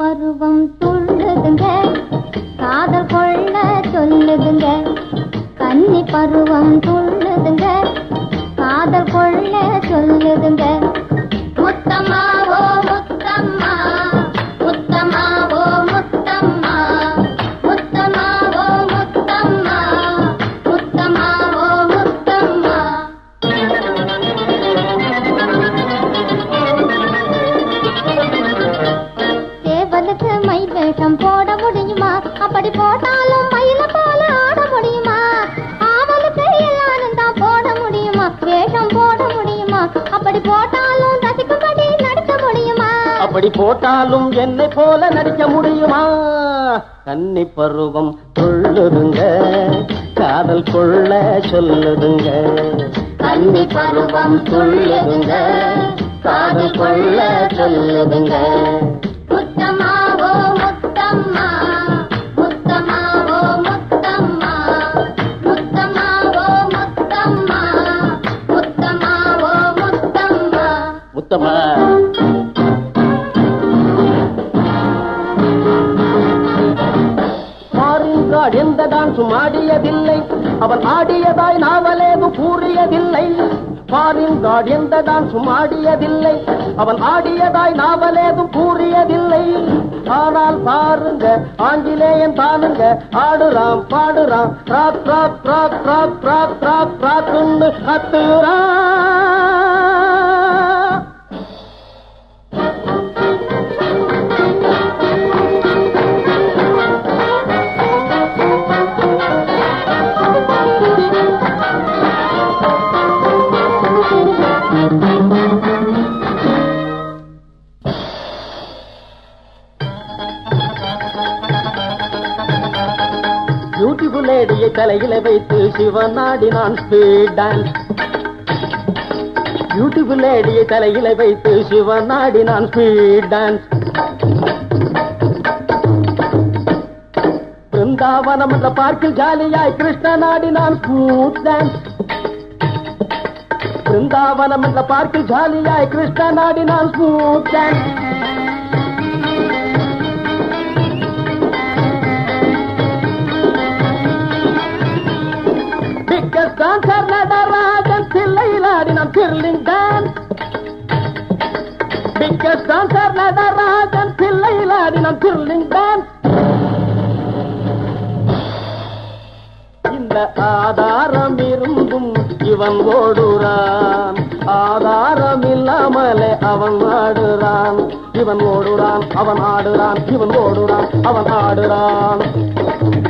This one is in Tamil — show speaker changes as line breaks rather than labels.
பருவம் துள்ளுதுங்க காதல் கொள்ள சொல்லுதுங்க கன்னி பருவம் துள்ளுதுங்க காதல் கொள்ள சொல்லுதுங்க முத்தம்மாவோ முத்தம்மா முத்தம்மாவோ முத்தம்மா முத்தம்மாவோ முத்தம்மா முத்தம்மாவோ முத்தம்மா சேவலுக்கு மயில் வேஷம் போட முடியுமா அப்படி போட்டாலும் மயில போல ஆட முடியுமா ஆவலுக்கு எல்லாரும் தான் போட முடியுமா வேஷம் போட முடியுமா அப்படி போட்டாலும் ரசிக்கும்படி நடிக்க முடியுமா
அப்படி போட்டாலும் என்னை போல நடிக்க முடியுமா கன்னி பருவம் துள்ளுதுங்க காதல் கொள்ள சொல்லுதுங்க கன்னி பருவம் துள்ளுதுங்க காதல் கொள்ள சொல்லுதுங்க
முத்தம்மாவோ முத்தம்மா முத்தம்மாவோ முத்தம்மா முத்தம்மாவோ முத்தம்மா முத்தம்மாவோ முத்தம்மா
முத்தம்மா மாறுங்காட் எந்த டான்ஸும் ஆடியதில்லை அவன் ஆடியதாய் நாவலேது கூறியதில்லை பாரின்காட் எந்த டான்ஸும் ஆடியதில்லை அவன் ஆடியதாய் நாவலேதும் கூறியதில்லை ஆனால் பாருங்க ஆங்கிலேயன் தானுங்க ஆடுறான் பாடுறான் rock rock rock rock rock rock ராக்குன்னு கத்துறான் பியூட்டிஃபுல் லேடியை தலையில வைத்து சிவன் ஆடினான் ஸ்பீட் டான்ஸ் பியூட்டிஃபுல் லேடியை தலையில வைத்து சிவன் ஆடினான் ஸ்பீட் டான்ஸ் பிருந்தாவனம் என்ற பார்க்கில் ஜாலியாய் கிருஷ்ணன் ஆடினான் ஸ்மூத் டான்ஸ் பிருந்தாவனம் என்ற பார்க்கில் ஜாலியாய் கிருஷ்ணன் ஆடினான் smooth dance biggest dancer Natarajan பிள்ளையில் ஆடினான் thrilling dance biggest dancer Natarajan பிள்ளையில் ஆடினான் திர்லிங் டான்ஸ் இந்த ஆதாரம் இருந்தும் இவன் ஓடுறான் ஆதாரம் இல்லாமலே அவன் ஆடுறான் இவன் ஓடுறான் அவன் ஆடுறான் இவன் ஓடுறான் அவன் ஆடுறான்